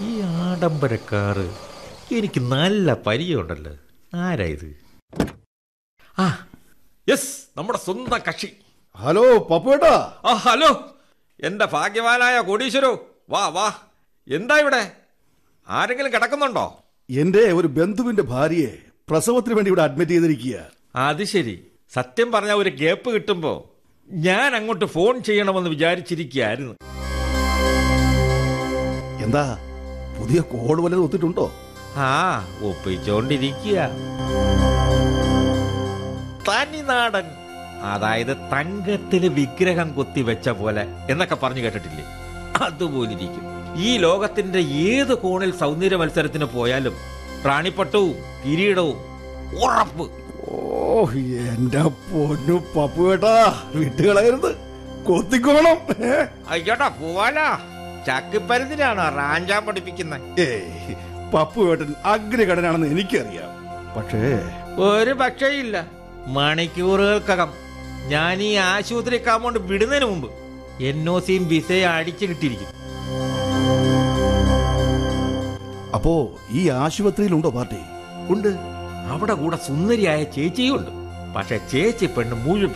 ഈ ആഡംബരക്കാറ് എനിക്ക് നല്ല പരിചയമുണ്ടല്ലോ ആരാ ഇത് ആ യെസ് നമ്മുടെ സ്വന്തം കക്ഷി ഹലോ പപ്പുവേട്ടാ ആ ഹലോ എന്റെ ഭാഗ്യവാനായ കോടീശ്വരോ വാ വാ എന്താ ഇവിടെ ആരെങ്കിലും കിടക്കുന്നുണ്ടോ എന്റെ ഒരു ബന്ധുവിന്റെ ഭാര്യയെ പ്രസവത്തിന് വേണ്ടി ഇവിടെ അഡ്മിറ്റ് ചെയ്തിരിക്കുക അത് ശരി സത്യം പറഞ്ഞ ഒരു ഗ്യാപ്പ് കിട്ടുമ്പോ ഞാൻ അങ്ങോട്ട് ഫോൺ ചെയ്യണമെന്ന് വിചാരിച്ചിരിക്കുകയായിരുന്നു എന്താ പുതിയ കോൾ വല്ലതും ഒത്തിട്ടുണ്ടോ ആ ഒപ്പിച്ചോണ്ടിരിക്കുക തനിനാടൻ അതായത് തങ്കത്തില് വിഗ്രഹം കൊത്തിവെച്ച പോലെ എന്നൊക്കെ പറഞ്ഞു കേട്ടിട്ടില്ലേ അതുപോലിരിക്കും ഈ ലോകത്തിന്റെ ഏത് കോണിൽ സൗന്ദര്യ മത്സരത്തിന് പോയാലും റാണിപ്പട്ടവും കിരീടവും ഉറപ്പ് ഓ എന്റെ പൊന്നു പപ്പുവേട്ടാ വിട്ടുകളയരുത് കൊത്തിക്കോണം ഏ? അയ്യോടാ പോവാലാ ചക്കിപ്പരുന്നിനാണോ റാഞ്ചാൻ പഠിപ്പിക്കുന്നത് ഏയ് പപ്പുവേട്ടൻ അഗ്രകടനാണെന്ന് എനിക്കറിയാം പക്ഷേ ഒരു പക്ഷേയില്ല മണിക്കൂറുകൾക്കകം ഞാൻ ഈ ആശുപത്രി കാമൗണ്ട് വിടുന്നതിന് മുമ്പ് എൻ ഒ സിയും വിസയും അടിച്ചു കിട്ടിയിരിക്കും അപ്പോ ഈ ആശുപത്രിയിലുണ്ടോ പാർട്ടി ഉണ്ട് അവിടെ കൂടെ സുന്ദരിയായ ചേച്ചിയും ഉണ്ട് പക്ഷെ ചേച്ചി പെണ്ണ് മുഴുവൻ